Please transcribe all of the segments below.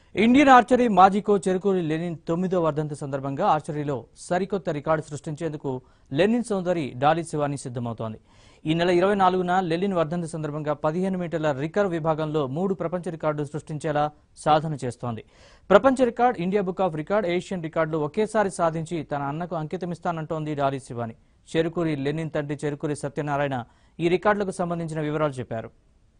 Indian archery మాజీ coach Cherukuri Lenin తొమ్మిదో వర్ధంతి సందర్భంగా ఆర్చరీలో సరికొత్త రికార్డు సృష్టించేందుకు లెనిన్ సోదరి డాలీ శివాని సిద్ధమవుతోంది ఈ నెల ఇరవై నాలుగున లెనిన్ వర్ధంతి సందర్భంగా పదిహేను మీటర్ల రికర్వ్ విభాగంలో మూడు ప్రపంచ రికార్డు సృష్టించేలా సాధన చేస్తోంది ప్రపంచ record India book of record Asian రికార్డులు ఒకేసారి సాధించి తన అన్నకు అంకితమిస్తానంటోంది డాలీ శివాని చెరుకూరి లెనిన్ తండ్రి చెరుకూరి సత్యనారాయణ ఈ రికార్డులకు సంబంధించిన వివరాలు చెప్పారు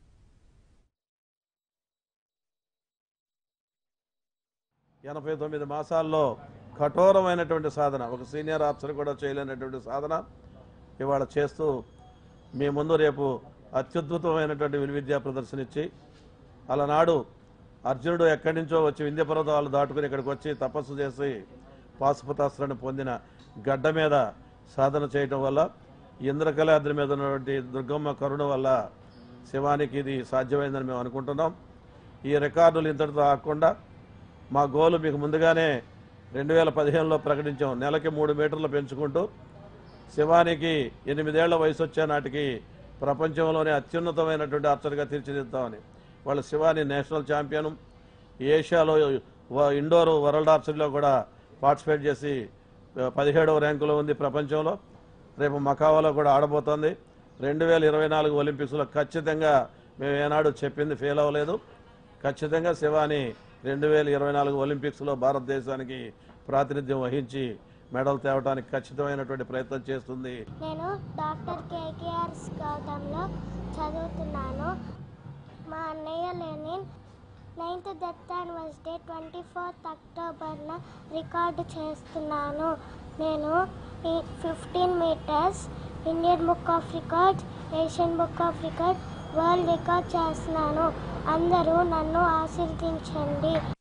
ఎనభై తొమ్మిది మాసాల్లో కఠోరమైనటువంటి సాధన ఒక సీనియర్ ఆఫీసర్ కూడా చేయలేనటువంటి సాధన ఇవాళ చేస్తూ మీ ముందు రేపు అత్యద్భుతమైనటువంటి విలువిద్యా ప్రదర్శన ఇచ్చి అలనాడు అర్జునుడు ఎక్కడి నుంచో వచ్చి వింధ్య పర్వతాలు దాటుకుని ఇక్కడికి వచ్చి తపస్సు చేసి పాశుపతాస్త్రాన్ని పొందిన గడ్డ మీద సాధన చేయటం వల్ల ఇంద్రకలాద్రి మీద ఉన్నటువంటి దుర్గమ్మ కరుణ వల్ల శివానికి ఇది సాధ్యమైందని మేము అనుకుంటున్నాం ఈ రికార్డులు ఇంతటితో ఆగకుండా మా గోలు మీకు ముందుగానే రెండు వేల పదిహేనులో ప్రకటించాం నెలకి మూడు మీటర్లు పెంచుకుంటూ శివానికి ఎనిమిదేళ్ల వయసు వచ్చే నాటికి ప్రపంచంలోనే అత్యున్నతమైనటువంటి ఆర్చర్గా తీర్చిదిద్దామని వాళ్ళ శివాని నేషనల్ ఛాంపియన్ ఏషియాలో వ- ఇండోర్ వరల్డ్ ఆర్చరీలో కూడా పార్టిసిపేట్ చేసి ఆ, పదిహేడవ ర్యాంకులో ఉంది ప్రపంచంలో రేపు మకావాలో కూడా ఆడబోతోంది రెండు వేల ఇరవై నాలుగు ఒలింపిక్స్లో ఖచ్చితంగా మేము ఏనాడు చెప్పింది ఫెయిల్ అవ్వలేదు ఖచ్చితంగా శివాని రెండు వేల ఇరవై నాలుగు ఒలింపిక్స్లో భారతదేశానికి ప్రాతినిధ్యం వహించి మెడల్ తేవడానికి ఖచ్చితమైనటువంటి ప్రయత్నం చేస్తుంది నేను డాక్టర్ కేకేఆర్ గౌతంలో చదువుతున్నాను మా అన్నయ్య Lenin ninth death anniversary twenty fourth అక్టోబర్న రికార్డు చేస్తున్నాను నేను fifteen metres Indian book of records Asian book of record world record చేస్తున్నాను అందరూ నన్ను ఆశీర్వదించండి